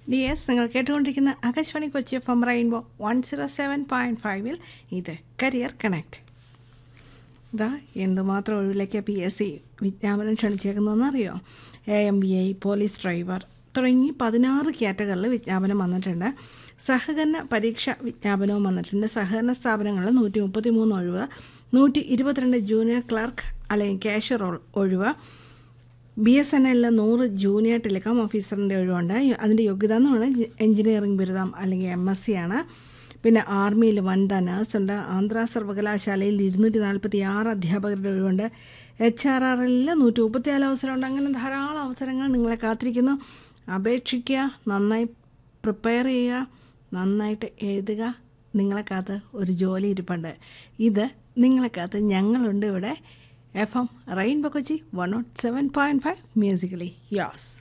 D S നിങ്ങൾ കേട്ടുകൊണ്ടിരിക്കുന്ന Akashvani Kochi F M rainbow one zero seven point ഫൈവിൽ ഇത് കരിയർ കണക്ട് ഇതാ എന്തുമാത്രം ഒഴിവിലേക്ക് പി എസ് സി വിജ്ഞാപനം ക്ഷണിച്ചേക്കുന്നതെന്നറിയോ A M B I police driver തുടങ്ങി പതിനാറ് കാറ്റഗറിയിൽ വിജ്ഞാപനം വന്നിട്ടുണ്ട് സഹകരണ പരീക്ഷ വിജ്ഞാപനവും വന്നിട്ടുണ്ട് സഹകരണ സ്ഥാപനങ്ങളിൽ നൂറ്റി മുപ്പത്തി മൂന്ന് ഒഴിവ് നൂറ്റി ഇരുപത്തിരണ്ട് ജൂനിയർ ക്ലർക്ക് അല്ലെങ്കിൽ ക്യാഷ്യർ ഒഴിവ് ബി എസ് എൻ എല്ലിൽ നൂറ് ജൂനിയർ ടെലികോം ഓഫീസറിൻ്റെ ഒഴിവുണ്ട് അതിൻ്റെ യോഗ്യത എന്ന് പറഞ്ഞാൽ എഞ്ചിനീയറിംഗ് ബിരുദം അല്ലെങ്കിൽ എം എസ് സി ആണ് പിന്നെ ആർമിയിൽ വനിത നേഴ്സ് ഉണ്ട് ആന്ധ്ര സർവകലാശാലയിൽ ഇരുന്നൂറ്റി നാൽപ്പത്തി ആറ് അധ്യാപകരുടെ ഒഴിവുണ്ട് എച്ച് ആർ ആർ എല്ലിൽ നൂറ്റി മുപ്പത്തിനാല് അവസരമുണ്ട് അങ്ങനെ ധാരാളം അവസരങ്ങൾ നിങ്ങളെ കാത്തിരിക്കുന്നു അപേക്ഷിക്കുക നന്നായി പ്രിപ്പയർ ചെയ്യുക നന്നായിട്ട് എഴുതുക നിങ്ങളെ കാത്ത് ഒരു ജോലി ഇരിപ്പുണ്ട് ഇത് നിങ്ങളെ കാത്ത് ഞങ്ങളുണ്ട് ഇവിടെ F M rainbow Kochi one nought seven point five musically യാസ്